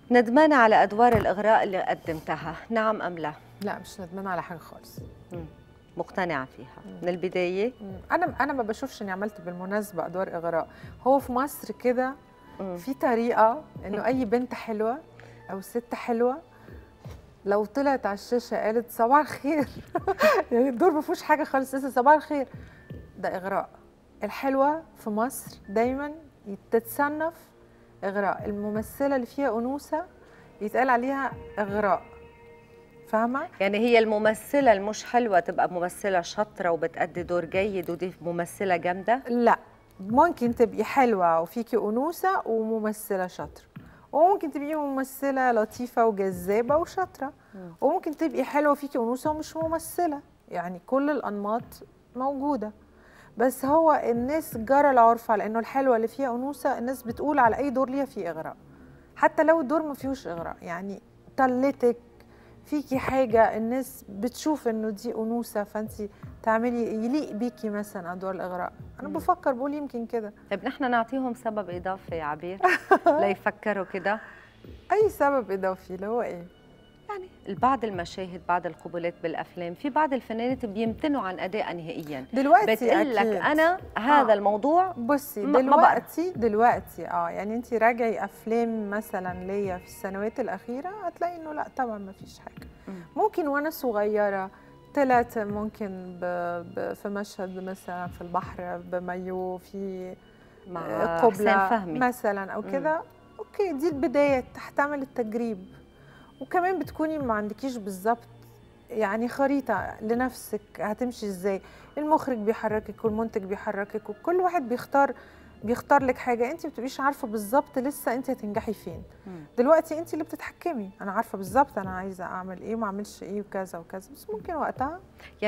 ندمانة على أدوار الإغراء اللي قدمتها نعم أم لا لا مش ندمانه على حاجه خالص مم. مقتنعة فيها مم. من البداية مم. انا انا ما بشوفش اني عملت بالمناسبه ادوار اغراء هو في مصر كده مم. في طريقه انه اي بنت حلوه او ست حلوه لو طلعت على الشاشه قالت صباح الخير يعني الدور ما فيهوش حاجه خالص لسه صباح الخير ده اغراء الحلوه في مصر دايما تتصنف اغراء الممثله اللي فيها انوثه يتقال عليها اغراء فاهمه يعني هي الممثلة المش حلوة تبقى ممثلة شاطرة وبتأدي دور جيد ودي ممثلة جامدة لا ممكن تبقي حلوة وفيكي أنوثة وممثلة شاطرة وممكن تبقي ممثلة لطيفة وجذابة وشاطرة مم. وممكن تبقي حلوة وفيكي أنوثة ومش ممثلة يعني كل الأنماط موجودة بس هو الناس جرى العرف على إنه الحلوة اللي فيها أنوثة الناس بتقول على أي دور ليها فيه إغراء حتى لو الدور ما فيهوش إغراء يعني طلتك فيكي حاجة الناس بتشوف إنه دي أنوثة فأنت تعملي يليق بيكي مثلا أدوار الإغراء أنا مم. بفكر بقول يمكن كده طيب نحن نعطيهم سبب إضافي يا عبير ليفكروا كده اي سبب اضافي اللي هو ايه يعني بعض المشاهد بعض القبولات بالأفلام في بعض الفنانات بيمتنوا عن أداء نهائيا دلوقتي بتقول لك أكيد. أنا هذا آه. الموضوع بصي ما- ما بقرا. دلوقتي دلوقتي اه يعني انت راجعي افلام مثلا ليا في السنوات الاخيره هتلاقي انه لا طبعا ما فيش حاجه مم. ممكن وانا صغيره طلعت ممكن ب... ب... في مشهد مثلا في البحر بمايو في مع آه، حسين فهمي مثلا او مم. كده اوكي دي البدايه تحتمل التجريب وكمان بتكوني ما عندكيش بالظبط يعني خريطه لنفسك هتمشي ازاي المخرج بيحركك والمنتج بيحركك وكل واحد بيختار بيختار لك حاجه انت ما بتبقيش عارفه بالظبط لسه انت هتنجحي فين مم. دلوقتي انت اللي بتتحكمي انا عارفه بالظبط انا عايزه اعمل ايه وما اعملش ايه وكذا وكذا بس ممكن وقتها